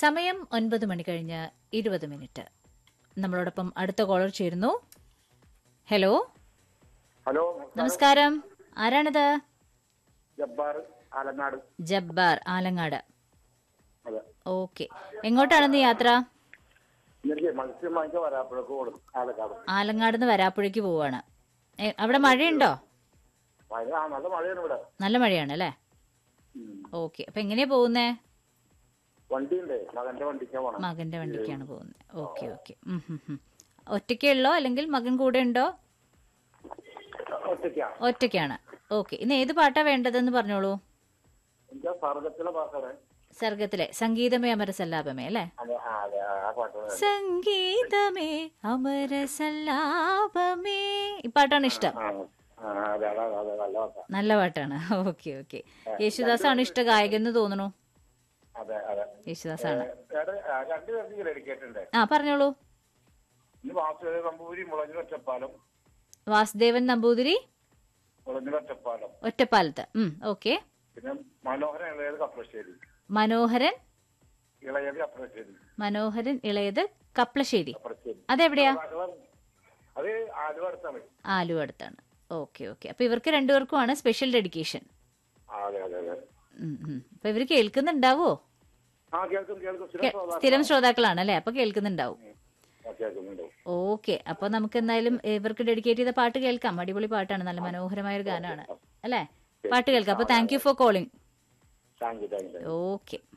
സമയം ഒൻപത് മണി കഴിഞ്ഞ് ഇരുപത് മിനിറ്റ് നമ്മളോടൊപ്പം അടുത്ത കോളർ ചേരുന്നു ഹലോ ഹലോ നമസ്കാരം ആരാണിത് ജബ്ബാർ ആലങ്ങാട് ജബ്ബാർ ആലങ്ങാട് അതെ ഓക്കെ എങ്ങോട്ടാണെന്ന് യാത്ര എനിക്ക് മത്സ്യം വാങ്ങിക്കാൻ വരാപ്പോഴൊക്കെ കൊടുക്കും ആലക്കാട് ആലങ്ങാട് നിന്ന് വരാപ്പുഴയ്ക്ക് പോവാണ് ഏ, അവിടെ മഴയുണ്ടോ മഴ ആ നല്ല മഴയാണ് ഇവിടെ നല്ല മഴയാണ് അല്ലേ ഉം. ഓക്കെ അപ്പൊ എങ്ങനെയാ പോകുന്നേ വണ്ടിയുണ്ട് മകന്റെ വണ്ടിക്കാ പോണം മകന്റെ വണ്ടിക്കാണ് പോകുന്നത് ഓക്കെ ഓക്കെ ഒറ്റയ്ക്കേ ഉള്ളോ അല്ലെങ്കിൽ മകൻ കൂടെ ഉണ്ടോ ഒറ്റയ്ക്കാ ഒറ്റയ്ക്കാണ് ഓക്കെ ഇന്ന് ഏത് പാട്ടാ വേണ്ടതെന്ന് പറഞ്ഞോളൂ എനിക്ക് സർഗത്തിലെ പാട്ടാണ് സർഗത്തിലെ സംഗീതമേ അമരസല്ലാപമേ അല്ലേ അതെ ആ അതെ ആ, ആ പാട്ടാണ് സംഗീതമേ അമരസല്ലാപമേ ഈ പാട്ടാണ് ഇഷ്ടം ആ ആ, അതെ അതെ അതെ നല്ല പാട്ടാ നല്ല പാട്ടാണ് ഓക്കെ ഓക്കെ യേശുദാസാണ് ഇഷ്ട ഗായകൻ എന്ന് തോന്നുന്നു അതെ അതെ യേശുദാസാണ് ഏടെ, ആ, രണ്ട് പേർക്ക് ഡെഡിക്കേറ്റ് ഉണ്ട് ആ പറഞ്ഞോളൂ ഇന്ന് വാസുദേവ നമ്പൂരി മുളഞ്ഞ ഒറ്റപ്പാലം വാസുദേവൻ നമ്പൂതിരി മുളഞ്ഞ ഒറ്റപ്പാലം ഒറ്റപ്പാലത്ത് ഉം ഓക്കെ പിന്നെ മനോഹരൻ ഇളയത് കപ്ലശ്ശേരി മനോഹരൻ ഇളയത് കപ്ലശ്ശേരി മനോഹരൻ ഇളയത് കപ്ലശ്ശേരി കപ്ലശ്ശേരി അതെവിടെയാ അത് ആലുവ അടുത്താണ് ആലു അടുത്താണ് ഓക്കെ ഓക്കെ അപ്പൊ ഇവർക്ക് രണ്ടുപേർക്കുമാണ് സ്പെഷ്യൽ ഡെഡിക്കേഷൻ ആ, അതെ അതെ അതെ അപ്പൊ ഇവര് കേൾക്കുന്നുണ്ടാവോ ആ കേൾക്കും കേൾക്കും കേ- സ്ഥിരം ശ്രോതാക്കളാ. സ്ഥിരം ശ്രോതാക്കളാണ് അല്ലെ അപ്പൊ കേൾക്കുന്നുണ്ടാവും ആ, കേൾക്കുന്നുണ്ട് ഓക്കെ അപ്പൊ നമുക്ക് എന്തായാലും ഇവർക്ക് ഡെഡിക്കേറ്റ് ചെയ്ത പാട്ട് കേൾക്കാം അടിപൊളി പാട്ടാണ് നല്ല മനോഹരമായ ഒരു ഗാനമാണ് അല്ലേ പാട്ട് കേൾക്കാം അപ്പൊ thank you for calling thank you thank you okay